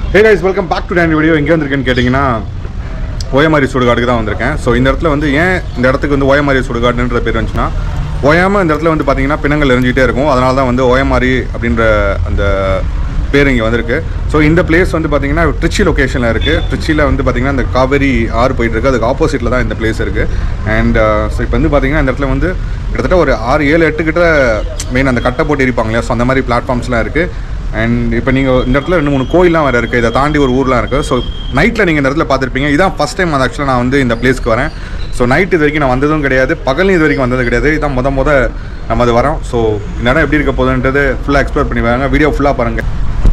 Hey guys welcome back to டேன் video எங்கே வந்திருக்கேன்னு கேட்டிங்கன்னா ஓயமாரி சுடுகாடுக்கு தான் வந்திருக்கேன் ஸோ இந்த இடத்துல வந்து ஏன் இந்த இடத்துக்கு வந்து ஓயமாரி சுடுகாடுன்ற பேர் வந்துச்சுன்னா ஓயாமல் இந்த இடத்துல வந்து பார்த்தீங்கன்னா பிணங்கள் எரிஞ்சிட்டே இருக்கும் அதனால தான் வந்து ஓயமாரி அப்படின்ற அந்த பேர் இங்கே வந்திருக்கு ஸோ இந்த பிளேஸ் வந்து பார்த்தீங்கன்னா ட்ரிச்சி லொக்கேஷனில் இருக்குது ட்ரிச்சியில் வந்து பார்த்தீங்கன்னா இந்த காவேரி ஆறு போயிட்டு இருக்கு அதுக்கு ஆப்போசிட்டில் தான் இந்த பிளேஸ் இருக்குது அண்ட் ஸோ இப்போ வந்து பார்த்தீங்கன்னா இந்த இடத்துல வந்து கிட்டத்தட்ட ஒரு ஆறு ஏழு எட்டு கிட்ட மெயின் அந்த கட்டை போட்டு எரிப்பாங்க இல்லையா ஸோ அந்த மாதிரி பிளாட்ஃபார்ம்ஸ்லாம் இருக்குது அண்ட் இப்போ நீங்கள் இந்த இடத்துல ரெண்டு மூணு கோயிலாம் வேறு இருக்குது இதை தாண்டி ஒரு ஊர்லாம் இருக்குது ஸோ நைட்டில் நீங்கள் இந்த இடத்துல பார்த்துருப்பீங்க இதான் ஃபஸ்ட் டைம் அது ஆக்சுவலாக நான் வந்து இந்த பிளேஸ்க்கு வரேன் ஸோ நைட் இது வரைக்கும் நான் வந்ததும் கிடையாது பகலும் இது வரைக்கும் வந்தது கிடையாது இதான் முத முத நம்ம அது வரோம் ஸோ இந்த இடம் எப்படி இருக்க போகுதுன்றது ஃபுல்லாக எக்ஸ்ப்ளோர் பண்ணி வாங்க வீடியோ ஃபுல்லாக பாருங்கள்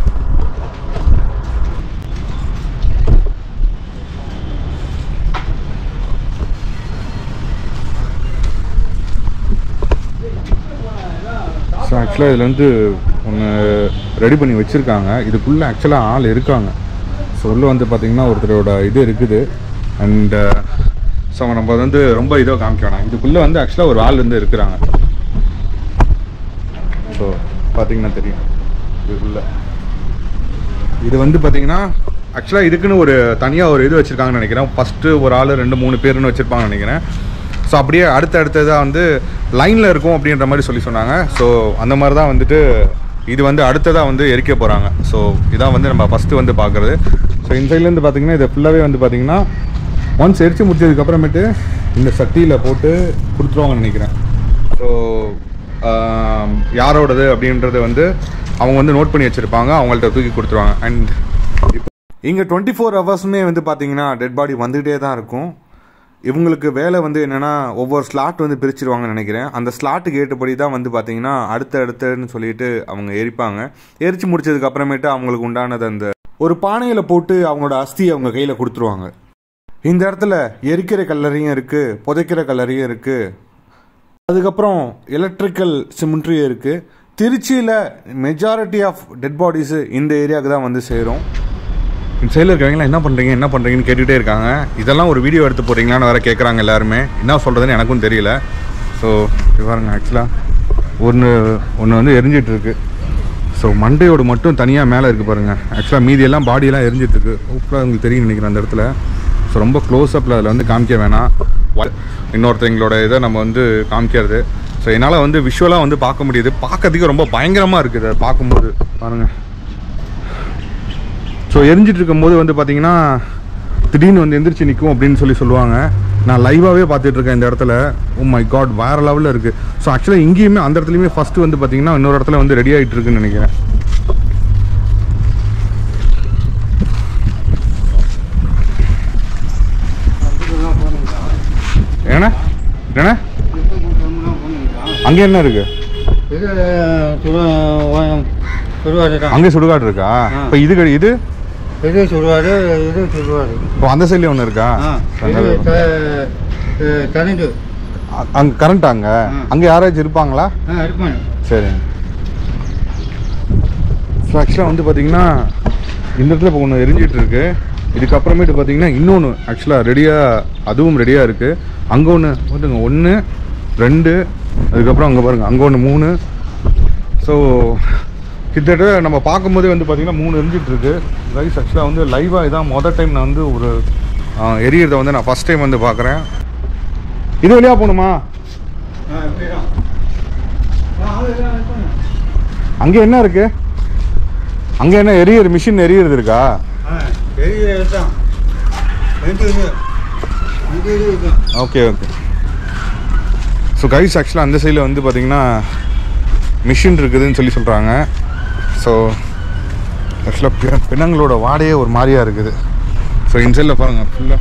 ஸோ ஆக்சுவலாக இதில் வந்து ஒன்று ரெடி பண்ணி வச்சுருக்காங்க இதுக்குள்ளே ஆக்சுவலாக ஆள் இருக்காங்க ஸோ உள்ளே வந்து பார்த்திங்கன்னா ஒருத்தரோட இது இருக்குது அண்டு ஸோ நம்ம வந்து ரொம்ப இதாக காமிக்க வேணாம் இதுக்குள்ளே வந்து ஆக்சுவலாக ஒரு ஆள் வந்து இருக்கிறாங்க ஸோ பார்த்தீங்கன்னா தெரியும் இதுக்குள்ளே இது வந்து பார்த்தீங்கன்னா ஆக்சுவலாக இதுக்குன்னு ஒரு தனியாக ஒரு இது வச்சுருக்காங்கன்னு நினைக்கிறேன் ஃபஸ்ட்டு ஒரு ஆள் ரெண்டு மூணு பேருன்னு வச்சுருப்பாங்கன்னு நினைக்கிறேன் ஸோ அப்படியே அடுத்த அடுத்ததாக வந்து லைனில் இருக்கும் அப்படின்ற மாதிரி சொல்லி சொன்னாங்க ஸோ அந்த மாதிரி தான் வந்துட்டு இது வந்து அடுத்ததாக வந்து எரிக்க போகிறாங்க ஸோ இதான் வந்து நம்ம ஃபஸ்ட்டு வந்து பார்க்குறது ஸோ இந்த சைட்லேருந்து பார்த்தீங்கன்னா இது ஃபுல்லாகவே வந்து பார்த்தீங்கன்னா ஒன்ஸ் எரிச்சு முடிச்சதுக்கப்புறமேட்டு இந்த சட்டியில் போட்டு கொடுத்துருவாங்கன்னு நினைக்கிறேன் ஸோ யாரோடது அப்படின்றது வந்து அவங்க வந்து நோட் பண்ணி வச்சுருப்பாங்க அவங்கள்ட்ட தூக்கி கொடுத்துருவாங்க அண்ட் இங்கே டுவெண்ட்டி ஃபோர் ஹவர்ஸுமே வந்து பார்த்தீங்கன்னா டெட் பாடி வந்துகிட்டே தான் இருக்கும் இவங்களுக்கு வேலை வந்து என்னென்னா ஒவ்வொரு ஸ்லாட் வந்து பிரிச்சிருவாங்கன்னு நினைக்கிறேன் அந்த ஸ்லாட்டுக்கு ஏற்றபடி தான் வந்து பார்த்தீங்கன்னா அடுத்த அடுத்தன்னு சொல்லிட்டு அவங்க எரிப்பாங்க எரிச்சு முடிச்சதுக்கு அப்புறமேட்டு அவங்களுக்கு உண்டானது அந்த ஒரு பானையில் போட்டு அவங்களோட அஸ்தி அவங்க கையில் கொடுத்துருவாங்க இந்த இடத்துல எரிக்கிற கல்லறையும் இருக்குது புதைக்கிற கல்லறையும் இருக்குது அதுக்கப்புறம் எலக்ட்ரிக்கல் சிமெண்ட்ரியும் இருக்குது திருச்சியில் மெஜாரிட்டி ஆஃப் டெட் பாடிஸு இந்த ஏரியாவுக்கு தான் வந்து சேரும் இந்த சைடில் இருக்கவங்களாம் என்ன பண்ணுறீங்க என்ன பண்ணுறீங்கன்னு கேட்டுகிட்டே இருக்காங்க இதெல்லாம் ஒரு வீடியோ எடுத்து போடுறீங்களான்னு வேறு கேட்குறாங்க எல்லாருமே என்ன சொல்கிறதுன்னு எனக்கும் தெரியல ஸோ பாருங்க ஆக்சுவலாக ஒன்று ஒன்று வந்து எரிஞ்சிட்டு இருக்கு ஸோ மண்டையோடு மட்டும் தனியாக மேலே இருக்குது பாருங்கள் ஆக்சுவலாக மீதியெல்லாம் பாடியெல்லாம் எரிஞ்சிட்டு இருக்கு சூப்பராக உங்களுக்கு தெரியும் நினைக்கிறேன் அந்த இடத்துல ஸோ ரொம்ப க்ளோஸ்அப்பில் அதில் வந்து காமிக்க வேணாம் வ- இன்னொருத்தவங்களோட இதை நம்ம வந்து காமிக்கிறது ஸோ என்னால் வந்து விஷுவலாக வந்து பார்க்க முடியுது பார்க்கறதுக்கு ரொம்ப பயங்கரமாக இருக்குது அதை பார்க்கும்போது பாருங்கள் ஸோ எரிஞ்சிட்டு இருக்கும்போது வந்து பார்த்தீங்கன்னா திடீர்னு வந்து எந்திரிச்சு நிற்கும் அப்படின்னு சொல்லி சொல்லுவாங்க நான் லைவாகவே பார்த்துட்டு இருக்கேன் இந்த இடத்துல ஓ மை காட் வேற லெவலில் இருக்குது ஸோ ஆக்சுவலாக இங்கேயுமே அந்த இடத்துலையுமே ஃபஸ்ட்டு வந்து பார்த்தீங்கன்னா இன்னொரு இடத்துல வந்து ரெடி ஆகிட்டு இருக்குன்னு நினைக்கிறேன் ஏண்ணா ஏண்ணா அங்கே என்ன இருக்கு இது சுடு சுடுவாடு தான் அங்கே சுடுகாடு இருக்கா இப்போ இது கடி- இது இது சுடுவாடு இது சுடுவாடு இப்போ அந்த சைட்லேயும் ஒன்று இருக்கா ஆ இது த- கரண்டு அ- அங்க கரண்ட் அங்க ஆ. அங்க யாராச்சும் இருப்பாங்களா ஆ இருப்பாங்க சரி ஸோ ஆக்சுவலாக வந்து பார்த்தீங்கன்னா இந்த இடத்துல இப்போ ஒன்று எரிஞ்சிட்டு இருக்கு இதுக்கப்புறமேட்டு பார்த்தீங்கன்னா இன்னொன்று ஆக்சுவலாக ரெடியாக அதுவும் ரெடியாக இருக்குது அங்கே ஒன்று வந்துங்க ஒன்று ரெண்டு அதுக்கப்புறம் அங்கே பாருங்கள் அங்கே ஒன்று மூணு ஸோ கிட்டத்தட்ட நம்ம பார்க்கும்போதே வந்து பார்த்தீங்கன்னா மூணு எரிஞ்சிட்டு இருக்கு ரைஸ் ஆக்சுவலாக வந்து லைவாக இதான் மொதல் டைம் நான் வந்து ஒரு ஆ, எரியறதை வந்து நான் ஃபஸ்ட் டைம் வந்து பார்க்குறேன் இது வழியாக போகணுமா ஆ இப்படிதான் ஆ அதெல்லாம் இருப்பாங்க அங்கே என்ன இருக்கு அங்கே என்ன எரியர் மிஷின் எரியறது இருக்கா ஆ பெரிய இதுதான் ரெண்டு இது ரெண்டு இது இருக்கும் ஓகே ஓகே ஸோ கைஸ் ஆக்சுவலாக அந்த சைடில் வந்து பார்த்தீங்கன்னா மிஷின் இருக்குதுன்னு சொல்லி சொல்கிறாங்க ஸோ ஆக்சுவலாக பிணங்களோட வாடையே ஒரு மாதிரியா இருக்குது ஸோ இந்த சைடில் பாருங்கள் ஃபுல்லாக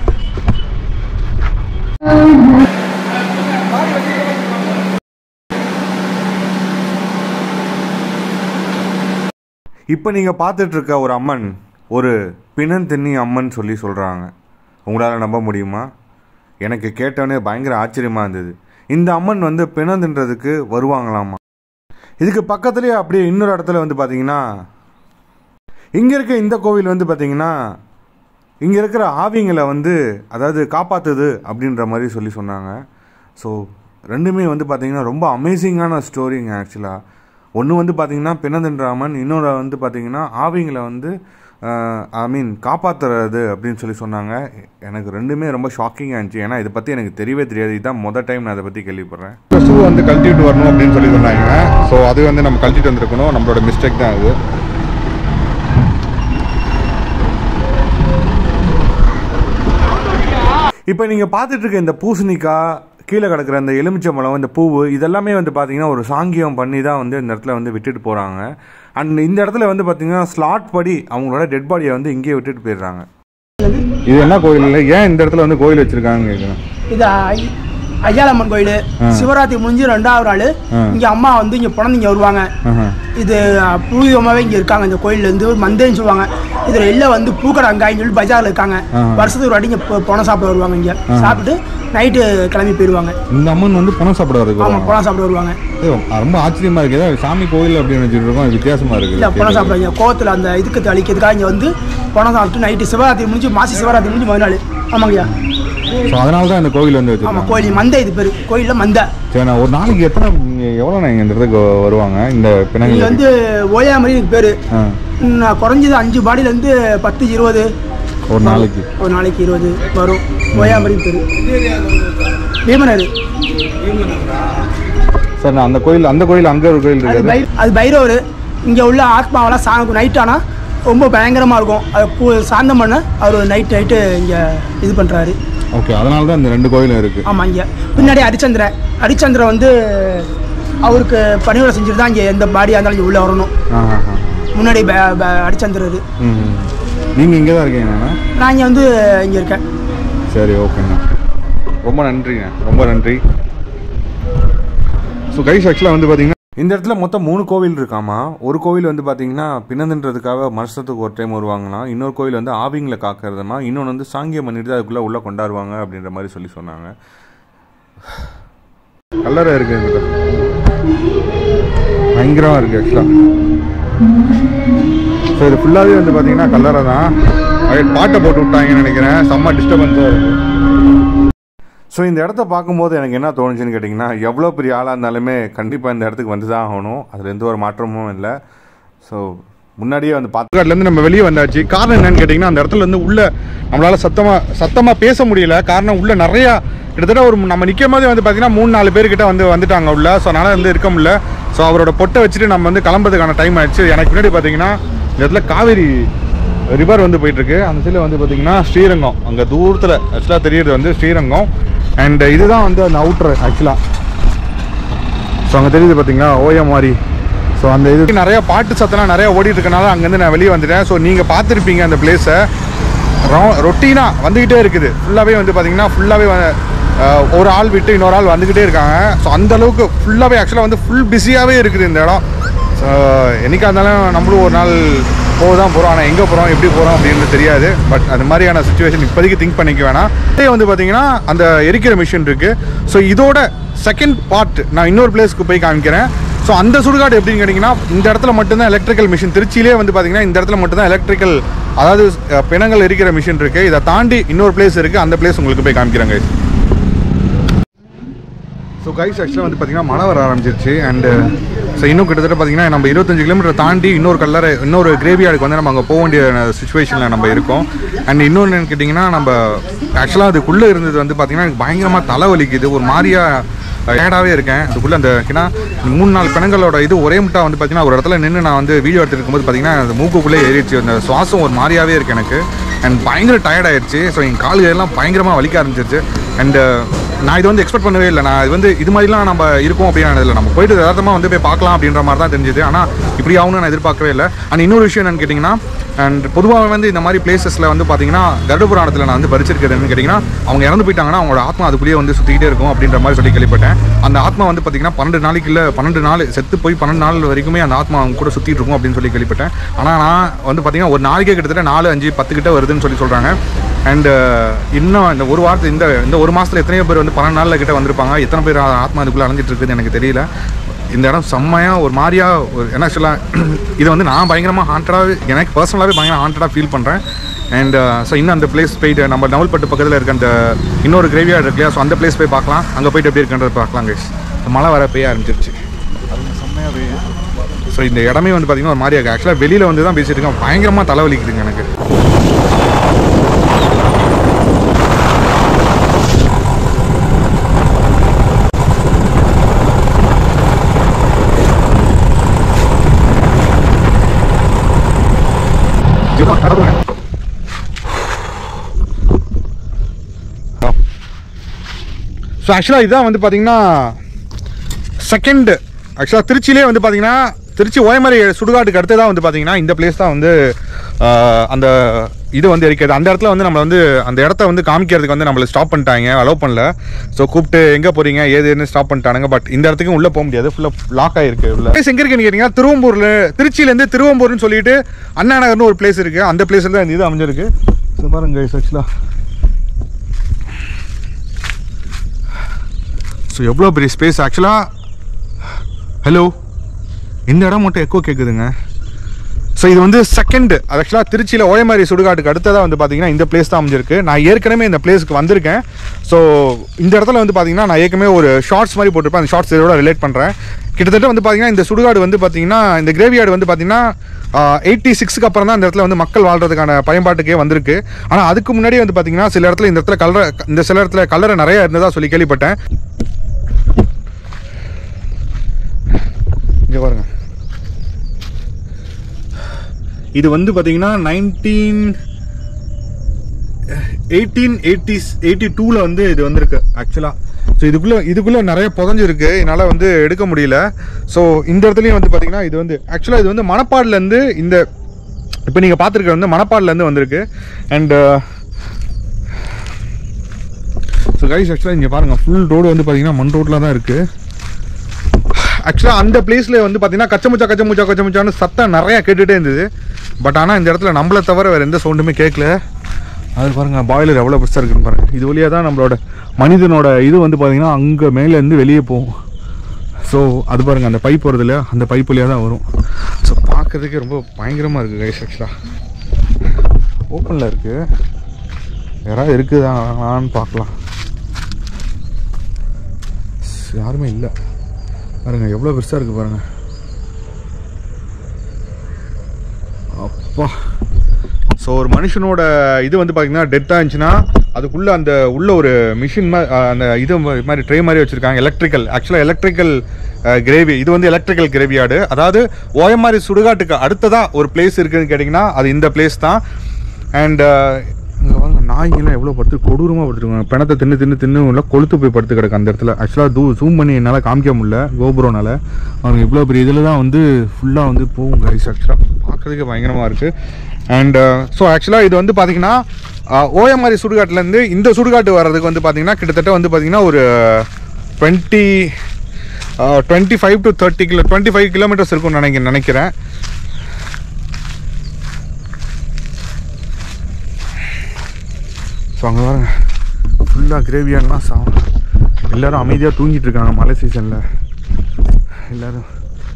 இப்போ நீங்கள் பார்த்துட்டு இருக்க ஒரு அம்மன் ஒரு பிணந்தென்னி அம்மன் சொல்லி சொல்கிறாங்க உங்களால் நம்ப முடியுமா எனக்கு கேட்டோன்னே பயங்கர ஆச்சரியமாக இருந்தது இந்த அம்மன் வந்து பிணந்துன்றதுக்கு வருவாங்களாமா இதுக்கு பக்கத்துலேயே அப்படியே இன்னொரு இடத்துல வந்து பார்த்தீங்கன்னா இங்கே இருக்க இந்த கோவில் வந்து பார்த்தீங்கன்னா இங்கே இருக்கிற ஆவிங்களை வந்து அதாவது காப்பாற்றுது அப்படின்ற மாதிரி சொல்லி சொன்னாங்க ஸோ ரெண்டுமே வந்து பார்த்தீங்கன்னா ரொம்ப அமேசிங்கான ஸ்டோரிங்க ஆக்சுவலாக ஒன்று வந்து பார்த்தீங்கன்னா பிணந்தன்றாமன் இன்னொரு வந்து பார்த்தீங்கன்னா ஆவிங்களை வந்து ஐ மீன் காப்பாற்றுறது அப்படின்னு சொல்லி சொன்னாங்க எனக்கு ரெண்டுமே ரொம்ப ஷாக்கிங்காக இருந்துச்சு ஏன்னா இதை பற்றி எனக்கு தெரியவே தெரியாது இதுதான் மொதல் டைம் நான் அதை பற்றி கேள்விப்படுறேன் ஷூ வந்து கழட்டிட்டு வரணும் அப்படின்னு சொல்லி சொன்னாங்க ஸோ அது வந்து நம்ம கழட்டிட்டு வந்திருக்கணும் நம்மளோட மிஸ்டேக் தான் அது இப்போ நீங்கள் பார்த்துட்டு இருக்க இந்த பூசணிக்காய் கீழே கிடக்கிற இந்த எலுமிச்சம்பழம் இந்த பூவு இதெல்லாமே வந்து பார்த்தீங்கன்னா ஒரு சாங்கியம் பண்ணி தான் வந்து இந்த இடத்துல வந்து விட்டுட்டு போகிறாங்க அண்ட் இந்த இடத்துல வந்து பார்த்தீங்கன்னா ஸ்லாட் படி அவங்களோட டெட் பாடியை வந்து இங்கேயே விட்டுட்டு போயிடுறாங்க இது என்ன கோயில் இல்லை ஏன் இந்த இடத்துல வந்து கோயில் வச்சிருக்காங்க கேட்குறேன் இது ஐ- ஐயாளம்மன் கோயில் சிவராத்திரி முடிஞ்சு ரெண்டாவது நாள் இங்க அம்மா வந்து இங்க பிறந்து வருவாங்க இது அஹ், பூர்வீகமாவே இங்க இருக்காங்க இந்த கோயில்ல இருந்து ஒரு மந்தேன்னு சொல்லுவாங்க இதுல எல்லாம் வந்து பூக்கடை அங்காயின்னு சொல்லி பஜார்ல இருக்காங்க வருஷத்துக்கு ஒரு வாட்டி இங்க பொ- பணம் சாப்பிட வருவாங்க இங்க சாப்பிட்டு நைட்டு கிளம்பி போயிடுவாங்க இந்த அம்மன் வந்து பணம் சாப்பிட ஆமா வருது பணம் சாப்பிட வருவாங்க ரொம்ப ஆச்சரியமா இருக்கு ஏதாவது சாமி கோயில் அப்படின்னு வச்சுட்டு இருக்கோம் அது வித்தியாசமா இல்ல இருக்கு பணம் சாப்பிடுவாங்க கோவத்துல அந்த இதுக்கு அழிக்கிறதுக்காக இங்க வந்து பணம் சாப்பிட்டு நைட்டு சிவராத்திரி முடிஞ்சு மாசி சிவராத்திரி முடிஞ்சு மறுநாள் ஆமாங்கய்யா ஸோ அதனால தான் இந்த கோயில் வந்து ஆமா வச்சிருக்காங்க கோயில் மந்தை இது பேரு கோயில்ல மந்தை சரி நான் ஒரு நாளைக்கு எத்தனை எவ்வளோ நான் இந்த இடத்துக்கு வருவாங்க இந்த இங்க பிணங்கள் வந்து ஓயாமரி இதுக்கு பேரு ஆ ம், குறைஞ்சது அஞ்சு பாடியில இருந்து பத்து இருபது ஒரு நாளைக்கு ஒரு நாளைக்கு இருபது வரும் ஓயாமரி பேரு பீமனர் சார் நான் அந்த கோயில் அந்த கோயில் அங்கே ஒரு கோயில் அது இருக்காது பை அது பைரவர் இங்க உள்ள ஆத்மாவெல்லாம் சா நைட் ஆனா ரொம்ப பயங்கரமா இருக்கும் அதை பூ சாந்தம் பண்ண அவர் நைட் நைட்டு இங்க இது பண்றாரு ஓகே அதனால தான் இந்த ரெண்டு கோயிலும் இருக்கு ஆமா இங்க பின்னாடி ஹரிச்சந்திரன் ஹரிச்சந்திரன் வந்து அவருக்கு பணிவிடை செஞ்சுட்டு தான் இங்க எந்த பாடியா இருந்தாலும் இங்க உள்ள வரணும் ஆஹா ஆஹா. முன்னாடி ப- ப- ஹரிச்சந்திரர் ம் ம். நீங்க இங்கே தான் இருக்கீங்கண்ணா நான் இங்க வந்து இங்க இருக்கேன் சரி ஓகேண்ணா ரொம்ப நன்றிண்ணா ரொம்ப நன்றி ஸோ கைஸ் ஆக்சுவலாக வந்து பார்த்தீங்கன்னா இந்த இடத்துல மொத்தம் மூணு கோவில் இருக்காமா ஒரு கோவில் வந்து பார்த்தீங்கன்னா பின்னதுன்றதுக்காக வருஷத்துக்கு ஒரு டைம் வருவாங்கன்னா இன்னொரு கோவில் வந்து ஆவிங்களை காக்கிறதுமா இன்னொன்று வந்து சாங்கியம் பண்ணிட்டு தான் அதுக்குள்ளே உள்ளே கொண்டாடுவாங்க அப்படின்ற மாதிரி சொல்லி சொன்னாங்க கல்லறை இருக்கு என்கிட்ட பயங்கரமாக இருக்குது ஆக்சுவலாக ஸோ இது ஃபுல்லாகவே வந்து பார்த்தீங்கன்னா கல்லறை தான் அப்படியே பாட்டை போட்டு விட்டாங்கன்னு நினைக்கிறேன் செம்ம டிஸ்டர்பன்ஸாக இருக்குது ஸோ இந்த இடத்த பார்க்கும்போது எனக்கு என்ன தோணுச்சுன்னு கேட்டிங்கன்னா எவ்வளோ பெரிய ஆளாக இருந்தாலுமே கண்டிப்பாக இந்த இடத்துக்கு வந்து தான் ஆகணும் அதில் எந்த ஒரு மாற்றமும் இல்லை ஸோ முன்னாடியே வந்து பாத்துக்காட்லேருந்து நம்ம வெளியே வந்தாச்சு காரணம் என்னன்னு கேட்டிங்கன்னா அந்த இடத்துல இருந்து உள்ள நம்மளால் சத்தமாக சத்தமாக பேச முடியல காரணம் உள்ள நிறையா கிட்டத்தட்ட ஒரு நம்ம நிற்கும் போதே வந்து பார்த்தீங்கன்னா மூணு நாலு பேர்கிட்ட வந்து வந்துட்டாங்க உள்ள ஸோ அதனால் வந்து இருக்க முடியல ஸோ அவரோட பொட்டை வச்சுட்டு நம்ம வந்து கிளம்புறதுக்கான டைம் ஆயிடுச்சு எனக்கு முன்னாடி பார்த்தீங்கன்னா இந்த இடத்துல காவேரி ரிவர் வந்து போயிட்டு இருக்கு அந்த சைடில் வந்து பார்த்தீங்கன்னா ஸ்ரீரங்கம் அங்கே தூரத்தில் ஆக்சுவலாக தெரியுறது வந்து ஸ்ரீரங்கம் அண்ட் இதுதான் வந்து அந்த அவுட்ரு ஆக்சுவலாக ஸோ அங்கே தெரியுது பார்த்தீங்களா ஓயம் மாதிரி ஸோ அந்த இது நிறைய பாட்டு சத்தம்லாம் நிறைய ஓடிட்டு இருக்கனால அங்கேருந்து நான் வெளியே வந்துட்டேன் ஸோ நீங்கள் பார்த்துருப்பீங்க அந்த பிளேஸை ரொட்டீனாக வந்துக்கிட்டே இருக்குது ஃபுல்லாகவே வந்து பார்த்தீங்கன்னா ஃபுல்லாகவே ஒரு ஆள் விட்டு இன்னொரு ஆள் வந்துக்கிட்டே இருக்காங்க ஸோ அந்த அளவுக்கு ஃபுல்லாகவே ஆக்சுவலாக வந்து ஃபுல் பிஸியாகவே இருக்குது இந்த இடம் ஸோ என்னைக்கா இருந்தாலும் நம்மளும் ஒரு நாள் போக தான் போகிறோம் ஆனால் எங்கே போகிறோம் எப்படி போகிறோம் அப்படின்னு தெரியாது பட் அது மாதிரியான சுச்சுவேஷன் இப்போதைக்கு திங்க் பண்ணிக்க வேணாம் இதே வந்து பார்த்தீங்கன்னா அந்த எரிக்கிற மிஷின் இருக்குது ஸோ இதோட செகண்ட் பார்ட் நான் இன்னொரு பிளேஸ்க்கு போய் காமிக்கிறேன் ஸோ அந்த சுடுகாடு எப்படின்னு கேட்டிங்கன்னா இந்த இடத்துல மட்டும்தான் எலக்ட்ரிக்கல் மிஷின் திருச்சியிலே வந்து பார்த்தீங்கன்னா இந்த இடத்துல மட்டும்தான் எலக்ட்ரிக்கல் அதாவது அஹ், பிணங்கள் எரிக்கிற மிஷின் இருக்குது இதை தாண்டி இன்னொரு பிளேஸ் இருக்குது அந்த பிளேஸ் உங்களுக்கு போய் காமிக்கிறேங்க ஸோ கைஸ் ஆக்சுவலாக வந்து பார்த்தீங்கன்னா மழை வர ஆரம்பிச்சிருச்சு அண்டு ஸோ இன்னும் கிட்டத்தட்ட பார்த்தீங்கன்னா நம்ம இருபத்தஞ்சு கிலோமீட்டர் தாண்டி இன்னொரு கல்லறை இன்னொரு கிரேவியார்டுக்கு வந்து நம்ம அங்கே போக வேண்டிய சுச்சுவேஷனில் நம்ம இருக்கோம் அண்ட் இன்னொன்று கேட்டிங்கன்னா நம்ம ஆக்சுவலாக அதுக்குள்ளே இருந்தது வந்து பார்த்தீங்கன்னா எனக்கு பயங்கரமாக தலை வலிக்குது ஒரு மாதிரியா டயர்டாகவே இருக்கேன் அதுக்குள்ளே அந்த ஏன்னா மூணு நாலு பிணங்களோட இது ஒரே முட்டா வந்து பார்த்தீங்கன்னா ஒரு இடத்துல நின்று நான் வந்து வீடியோ எடுத்துட்டு இருக்கும்போது பார்த்தீங்கன்னா அந்த மூக்குக்குள்ளே ஏறிடுச்சு அந்த சுவாசம் ஒரு மாதிரியாவே இருக்கு எனக்கு அண்ட் பயங்கர டயர்ட் ஆயிடுச்சு ஸோ என் கால் எல்லாம் பயங்கரமாக வலிக்க ஆரம்பிச்சிருச்சு அண்ட் நான் இது வந்து எக்ஸ்பெக்ட் பண்ணவே இல்லை நான் இது வந்து இது மாதிரிலாம் நம்ம இருக்கோம் அப்படின்னு இல்லை நம்ம போயிட்டு யதார்த்தமாக வந்து போய் பார்க்கலாம் அப்படின்ற மாதிரி தான் தெரிஞ்சுது ஆனால் இப்படி ஆகும்னு நான் எதிர்பார்க்கவே இல்லை அண்ட் இன்னொரு விஷயம் என்னன்னு கேட்டிங்கன்னா அண்ட் பொதுவாக வந்து இந்த மாதிரி பிளேசஸில் வந்து பார்த்தீங்கன்னா கருடபுராணத்தில் நான் வந்து படிச்சிருக்கிறது என்னன்னு கேட்டிங்கன்னா அவங்க இறந்து போயிட்டாங்கன்னா அவங்களோட ஆத்மா அதுக்குள்ளேயே வந்து சுற்றிக்கிட்டே இருக்கும் அப்படின்ற மாதிரி சொல்லி கேள்விப்பட்டேன் அந்த ஆத்மா வந்து பார்த்தீங்கன்னா பன்னெண்டு நாளைக்கு இல்லை பன்னெண்டு நாள் செத்து போய் பன்னெண்டு நாள் வரைக்குமே அந்த ஆத்மா அவங்க கூட சுற்றிட்டு இருக்கும் அப்படின்னு சொல்லி கேள்விப்பட்டேன் ஆனால் நான் வந்து பார்த்தீங்கன்னா ஒரு நாளைக்கே கிட்டத்தட்ட நாலு அஞ்சு பத்து கிட்ட வருதுன்னு சொல்லி சொல்கிறாங்க அண்டு இன்னும் இந்த ஒரு வாரத்து இந்த இந்த ஒரு மாதத்தில் எத்தனையோ பேர் வந்து பன்னெண்டு நாளில் கிட்ட வந்திருப்பாங்க எத்தனை பேர் ஆத்மா அதுக்குள்ளே அலைஞ்சிட்டு இருக்குதுன்னு எனக்கு தெரியல இந்த இடம் செம்மையாக ஒரு மாதிரியா ஒரு என்ன ஆக்சுவலாக இது வந்து நான் பயங்கரமாக ஹாண்டடாக எனக்கு பர்சனலாகவே பயங்கர ஹாண்டடாக ஃபீல் பண்ணுறேன் அண்ட் ஸோ இன்னும் அந்த பிளேஸ் போயிட்டு நம்ம நவல்பட்டு பக்கத்தில் இருக்க அந்த இன்னொரு கிரேவியார்டு இருக்கு இல்லையா ஸோ அந்த பிளேஸ் போய் பார்க்கலாம் அங்கே போயிட்டு எப்படி இருக்குன்றது பார்க்கலாம் கைஸ் மழை வர பெய்ய ஆரம்பிச்சிருச்சு அது செம்மையாக பெய்யும் ஸோ இந்த இடமே வந்து பார்த்தீங்கன்னா ஒரு மாதிரியா இருக்குது ஆக்சுவலாக வெளியில் வந்து தான் பேசிட்டு இருக்கேன் பயங்கரமாக தலைவலிக்குதுங்க எனக்கு ஸோ ஆக்சுவலாக இதான் வந்து பார்த்தீங்கன்னா செகண்ட் ஆக்சுவலாக திருச்சியிலே வந்து பார்த்தீங்கன்னா திருச்சி ஓயமரை சுடுகாட்டுக்கு அடுத்ததாக வந்து பார்த்தீங்கன்னா இந்த பிளேஸ் தான் வந்து ஆஹ், அந்த இது வந்து இருக்கிறது அந்த இடத்துல வந்து நம்மளை வந்து அந்த இடத்த வந்து காமிக்கிறதுக்கு வந்து நம்மளை ஸ்டாப் பண்ணிட்டாங்க அலோவ் பண்ணல ஸோ கூப்பிட்டு எங்கே போகிறீங்க ஏதுன்னு ஸ்டாப் பண்ணிட்டானுங்க பட் இந்த இடத்துக்கும் உள்ளே போக முடியாது ஃபுல்லாக லாக் ஆகிருக்கு உள்ள பிளேஸ் எங்கே இருக்குன்னு கேட்டிங்கன்னா திருவம்பூரில் திருச்சியிலேருந்து திருவம்பூர்னு சொல்லிட்டு அண்ணா நகர்னு ஒரு பிளேஸ் இருக்குது அந்த பிளேஸில் தான் இந்த இது அமைஞ்சிருக்கு ஸோ பாருங்க ஆக்சுவலாக ஸோ எவ்வளோ பெரிய ஸ்பேஸ் ஆக்சுவலாக ஹலோ இந்த இடம் மட்டும் எக்கோ கேட்குதுங்க ஸோ இது வந்து செகண்ட் அது ஆக்சுவலாக திருச்சியில் ஓயமாரி சுடுகாட்டுக்கு அடுத்ததாக வந்து பார்த்தீங்கன்னா இந்த பிளேஸ் தான் அமைஞ்சிருக்கு நான் ஏற்கனவே இந்த பிளேஸ்க்கு வந்திருக்கேன் ஸோ இந்த இடத்துல வந்து பார்த்தீங்கன்னா நான் ஏற்கனவே ஒரு ஷார்ட்ஸ் மாதிரி போட்டிருப்பேன் அந்த ஷார்ட்ஸ் இதோட ரிலேட் பண்ணுறேன் கிட்டத்தட்ட வந்து பார்த்தீங்கன்னா இந்த சுடுகாடு வந்து பார்த்தீங்கன்னா இந்த கிரேவியார்டு வந்து பார்த்தீங்கன்னா எயிட்டி சிக்ஸ்க்கு அப்புறம் தான் இந்த இடத்துல வந்து மக்கள் வாழ்றதுக்கான பயன்பாட்டுக்கே வந்திருக்கு ஆனால் அதுக்கு முன்னாடி வந்து பார்த்தீங்கன்னா சில இடத்துல இந்த இடத்துல கலரை இந்த சில இடத்துல கலரை நிறைய இருந்ததா சொல்லி கேள்விப்பட்டேன் இங்கே பாருங்க இது வந்து பார்த்தீங்கன்னா நைன்டீன் எயிட்டீன் எயிட்டிஸ் எயிட்டி டூவில் வந்து இது வந்திருக்கு ஆக்சுவலாக ஸோ இதுக்குள்ளே இதுக்குள்ளே நிறைய புதஞ்சிருக்கு என்னால் வந்து எடுக்க முடியல ஸோ இந்த இடத்துலையும் வந்து பார்த்தீங்கன்னா இது வந்து ஆக்சுவலாக இது வந்து மணப்பாடுலேருந்து இந்த இப்போ நீங்கள் பார்த்துருக்க வந்து மணப்பாடுலேருந்து வந்திருக்கு அண்டு ஸோ கைஸ் ஆக்சுவலாக இங்கே பாருங்கள் ஃபுல் ரோடு வந்து பார்த்தீங்கன்னா மண் ரோட்டில் தான் இருக்குது ஆக்சுவலாக அந்த பிளேஸில் வந்து பார்த்தீங்கன்னா கச்சமுச்சா கச்சமுச்சா கச்சமுச்சான்னு சத்தம் நிறையா கேட்டுகிட்டே இருந்தது பட் ஆனால் இந்த இடத்துல நம்மளை தவிர வேறு எந்த சவுண்டுமே கேட்கல அது பாருங்க பாய்லர் எவ்வளோ பெருசாக இருக்குன்னு பாருங்க இது வழியாக தான் நம்மளோட மனிதனோட இது வந்து பார்த்தீங்கன்னா அங்கே மேலேருந்து வெளியே போகும் ஸோ அது பாருங்க அந்த பைப் வருது இல்லையா அந்த பைப் வழியாக தான் வரும் ஸோ பார்க்கறதுக்கே ரொம்ப பயங்கரமாக இருக்குது கைஸ் ஆக்சுவலாக ஓப்பனில் இருக்குது யாராவது இருக்குதான்னு பார்க்கலாம் யாருமே இல்லை பாருங்க எவ்வளோ பெருசாக இருக்குது பாருங்க அப்பா ஸோ ஒரு மனுஷனோட இது வந்து பார்த்தீங்கன்னா டெத்தாக இருந்துச்சுன்னா அதுக்குள்ளே அந்த உள்ள ஒரு மிஷின் அந்த இது மா- மாதிரி ட்ரே மாதிரி வச்சுருக்காங்க எலக்ட்ரிக்கல் ஆக்சுவலாக எலக்ட்ரிக்கல் கிரேவி இது வந்து எலக்ட்ரிக்கல் கிரேவியார்டு அதாவது ஓயமாரி சுடுகாட்டுக்கு அடுத்ததாக ஒரு பிளேஸ் இருக்குதுன்னு கேட்டிங்கன்னா அது இந்த பிளேஸ் தான் அண்ட் இங்கே பாருங்க நாய்ங்கெல்லாம் எவ்வளோ படுத்து கொடூரமாக படுத்துருக்காங்க பிணத்தை தின்னு தின்னு தின்னு உள்ள கொளுத்து போய் படுத்து கிடக்கு அந்த இடத்துல ஆக்சுவலாக தூ ஜூம் பண்ணி என்னால் காமிக்க முடியல கோபுரோனால அவங்க இவ்வளோ பெரிய இதில் தான் வந்து ஃபுல்லாக வந்து போகும் கைஸ் ஆக்சுவலாக பார்க்குறதுக்கு பயங்கரமாக இருக்குது அண்ட் ஸோ ஆக்சுவலாக இது வந்து பார்த்தீங்கன்னா ஓஎம்ஆரி சுடுகாட்டிலேருந்து இந்த சுடுகாட்டு வர்றதுக்கு வந்து பார்த்தீங்கன்னா கிட்டத்தட்ட வந்து பார்த்தீங்கன்னா ஒரு twenty twenty five to thirty kilo twenty five kilometres இருக்கும்னு நினைக்க நினைக்கிறேன் ஸோ அங்கே பாருங்க ஃபுல்லாக கிரேவியான்லாம் சா எல்லாரும் அமைதியாக தூங்கிட்டு இருக்காங்க மழை சீசனில் எல்லாரும்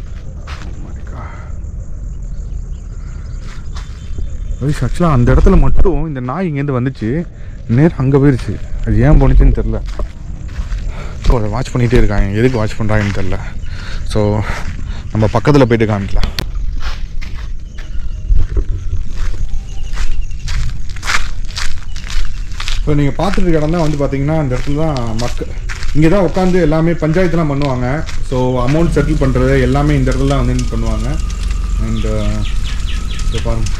வயசு ஆக்சுவலாக அந்த இடத்துல மட்டும் இந்த நாய் இங்கேருந்து வந்துச்சு நேரம் அங்கே போயிருச்சு அது ஏன் போணுச்சுன்னு தெரில ஸோ அதை வாட்ச் பண்ணிகிட்டே இருக்காங்க எதுக்கு வாட்ச் பண்ணுறாங்கன்னு தெரில ஸோ நம்ம பக்கத்தில் போயிட்டு காமிக்கலாம் ஸோ நீங்கள் பார்த்துட்டு இருக்க இடம் தான் வந்து பார்த்தீங்கன்னா அந்த இடத்துல தான் மக்கள் இங்கே தான் உட்காந்து எல்லாமே பஞ்சாயத்துலாம் பண்ணுவாங்க ஸோ அமௌண்ட் செட்டில் பண்ணுறது எல்லாமே இந்த இடத்துல தான் வந்து பண்ணுவாங்க அண்ட் ஸோ பாருங்க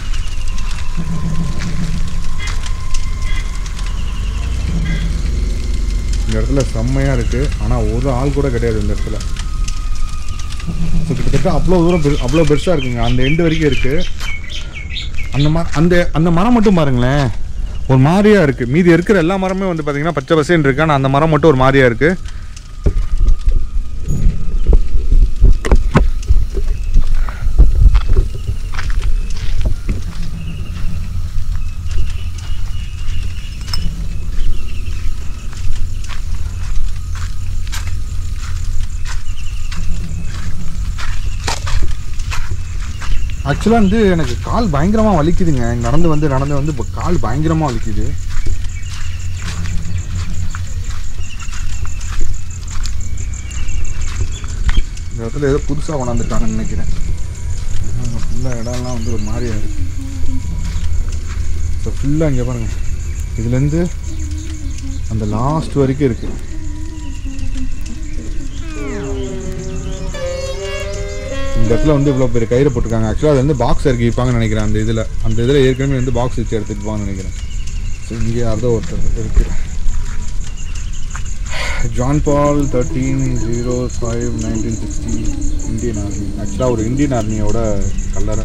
இந்த இடத்துல செம்மையாக இருக்குது ஆனால் ஒரு ஆள் கூட கிடையாது இந்த இடத்துல ஸோ கிட்டத்தட்ட அவ்வளோ தூரம் பெரு அவ்வளோ பெருசாக இருக்குங்க அந்த எண்டு வரைக்கும் இருக்குது அந்த ம அந்த அந்த மரம் மட்டும் பாருங்களேன் ஒரு மாதிரியா இருக்கு மீதி இருக்கிற எல்லா மரமே வந்து பார்த்தீங்கன்னா பச்சை பசேன்னு இருக்கு ஆனால் அந்த மரம் மட்டும் ஒரு மாதிரியா இருக்கு ஆக்சுவலாக வந்து எனக்கு கால் பயங்கரமாக வலிக்குதுங்க நடந்து வந்து நடந்து வந்து இப்போ கால் பயங்கரமாக வலிக்குது இந்த இடத்துல ஏதோ புதுசாக கொண்டாந்துருக்காங்கன்னு நினைக்கிறேன் இந்த இடம்லாம் வந்து ஒரு மாதிரியா இருக்கு ஸோ ஃபுல்லாக இங்கே பாருங்கள் இதுலேருந்து அந்த லாஸ்ட் வரைக்கும் இருக்குது இந்த இடத்துல வந்து இவ்வளோ பெரிய கயிறு போட்டிருக்காங்க ஆக்சுவலாக அது வந்து பாக்ஸ் இறக்கி வைப்பாங்கன்னு நினைக்கிறேன் அந்த இதில் அந்த இதில் ஏற்கனவே வந்து பாக்ஸ் வச்சு எடுத்துட்டு போவாங்கன்னு நினைக்கிறேன் ஸோ இங்கே யாரோ ஒருத்தர் இருக்கு John Paul thirteen zero five nineteen sixty Indian army ஆக்சுவலாக ஒரு இந்தியன் ஆர்மியோட கல்லறை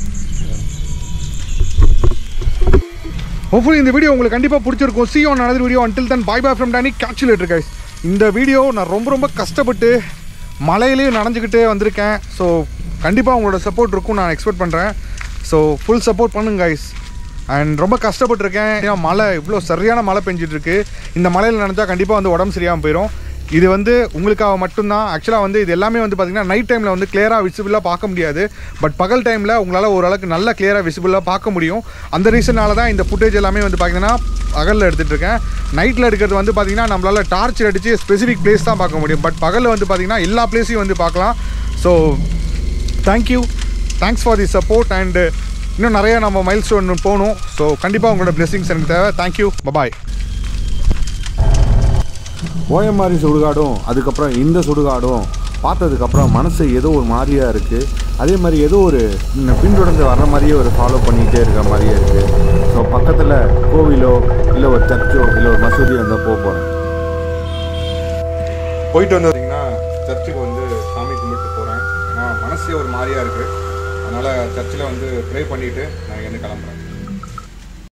ஹோப்ஃபுல்லி இந்த வீடியோ உங்களுக்கு கண்டிப்பாக பிடிச்சிருக்கும் see on another video until then bye bye from Danny catch you later guys இந்த வீடியோ நான் ரொம்ப ரொம்ப கஷ்டப்பட்டு மலையிலேயே நனைஞ்சுக்கிட்டே வந்திருக்கேன் ஸோ கண்டிப்பாக உங்களோட சப்போர்ட் இருக்கும் நான் எக்ஸ்பெக்ட் பண்ணுறேன் ஸோ ஃபுல் சப்போர்ட் பண்ணுங்க guys அண்ட் ரொம்ப கஷ்டப்பட்டிருக்கேன் ஏன்னா மழை இவ்வளோ சரியான மழை பெஞ்சிட்டு இருக்கு இந்த மழையில் நினச்சா கண்டிப்பாக வந்து உடம்பு சரியாமல் போயிடும் இது வந்து உங்களுக்காக மட்டும்தான் ஆக்சுவலாக வந்து இது எல்லாமே வந்து பார்த்திங்கன்னா நைட் டைமில் வந்து கிளியராக விசிபிளாக பார்க்க முடியாது பட் பகல் டைமில் உங்களால் ஓரளவுக்கு நல்ல கிளியராக விசிபிளாக பார்க்க முடியும் அந்த ரீசனால தான் இந்த ஃபுட்டேஜ் எல்லாமே வந்து பார்த்திங்கன்னா பகலில் எடுத்துகிட்டு இருக்கேன் நைட்டில் எடுக்கிறது வந்து பார்த்திங்கன்னா நம்மளால் டார்ச் அடித்து ஸ்பெசிஃபிக் பிளேஸ் தான் பார்க்க முடியும் பட் பகலில் வந்து பார்த்திங்கன்னா எல்லா பிளேஸையும் வந்து பார்க்கலாம் so thank you thanks for the support and இன்னும் நிறைய நம்ம மைல் ஸ்டோன் போகணும் ஸோ கண்டிப்பாக உங்களோட blessings எனக்கு தேவை தேங்க்யூ பபாய் ஓஎம்ஆரி சுடுகாடும் அதுக்கப்புறம் இந்த சுடுகாடும் பார்த்ததுக்கப்புறம் மனசு ஏதோ ஒரு மாதிரியா இருக்குது அதே மாதிரி ஏதோ ஒரு இன்னும் பின்தொடர்ந்து வர்ற மாதிரியே ஒரு ஃபாலோ பண்ணிக்கிட்டே இருக்க மாதிரியே இருக்குது ஸோ பக்கத்தில் கோவிலோ இல்லை ஒரு சர்ச்சோ இல்லை ஒரு மசூதியோ இருந்தால் போக போகிறேன் போயிட்டு வந்து பார்த்தீங்கன்னா சர்ச்சுக்கு வந்து சாமி கும்பிட்டு போகிறேன் ஏன்னா மனசே ஒரு மாதிரியா இருக்குது அதனால் சர்ச்சில் வந்து ப்ரே பண்ணிவிட்டு நான் இங்கேருந்து கிளம்புறேன்